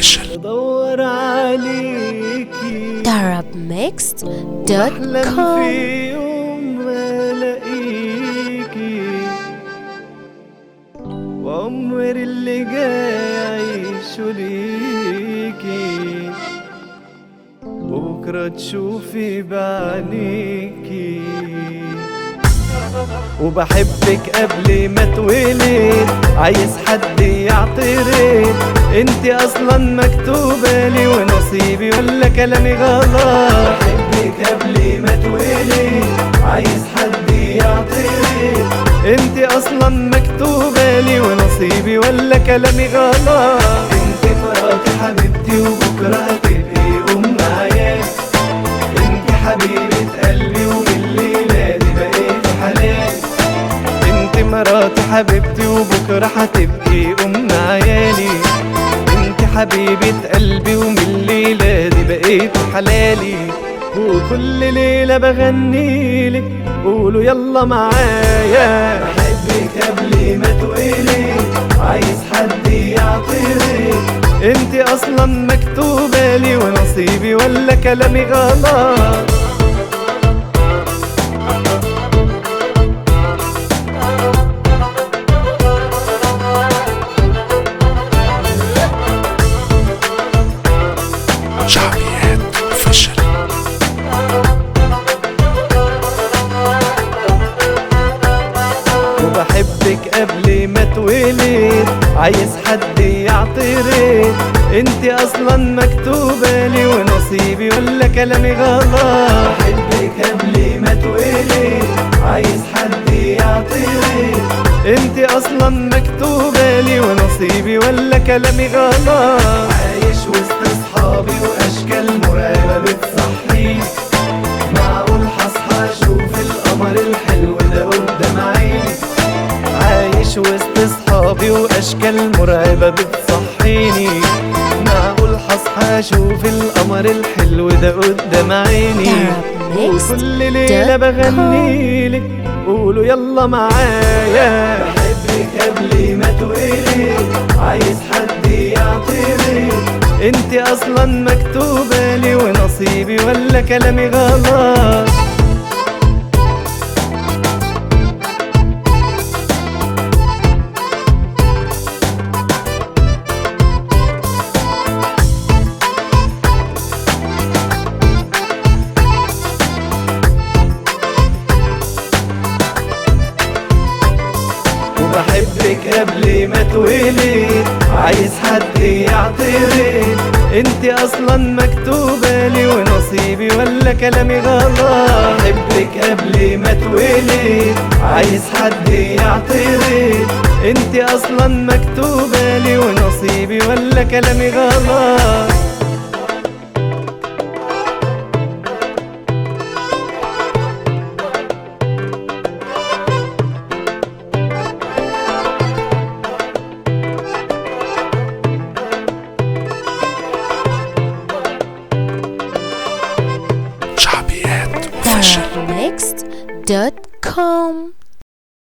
اوفيشال بدور عليكي darabmixed.com في يوم ما الاقيكي وعمري اللي جاي اعيشه ليكي بكرة تشوفي بعينيكي وبحبك قبل ما اتولد عايز حد يعترض انت اصلا مكتوبة لي ونصيبي ولا كلامي غلط بحبك قبل ما اتولد عايز حد يعترض انت اصلا مكتوبة لي ونصيبي ولا كلامي غلط انت مراتي حبيبتي وبكرة هتبقي ام عيال انت حبيبة قلبي ومن الليلة دي بقيت حلال انت مراتي حبيبتي وبكرة هتبقي ام عيالي انت حبيبة قلبي ومن الليلة دي بقيت حلالي وكل ليلة بغنيلك قولوا يلا معايا بحبك قبل ما تقولي عايز حد يعطيني انت اصلا مكتوبة لي ونصيبي ولا كلامي غلط شعبيات اوفيشال وبحبك قبل ما اتولد عايز حد يعترض انت اصلا مكتوبة لي ونصيبي ولا كلامي غلط بحبك قبل ما اتولد عايز حد يعترض انت اصلا مكتوبة لي ونصيبي ولا كلامي غلط عايش وسط اصحابي واشكال مرعبة بتصحيني معقول هصحى اشوف القمر الحلو ده قدام عيني عايش وسط اصحابي واشكال مرعبة بتصحيني معقول هصحى اشوف القمر الحلو ده قدام عيني وكل ليلة بغنيلك قولوا يلا معايا بحبك قبل ما تقولي عايز حد يعطيني انت اصلا مكتوبة لي ونصيبي ولا كلامي غلط وبحبك قبل ما اتولد عايز حد يعترض انت اصلا مكتوبة لي ونصيبي ولا كلامي غلط بحبك قبل ما اتولد عايز حد يعترض انت اصلا مكتوبة لي ونصيبي ولا كلامي غلط شعبيات اوفيشال darabmixed.com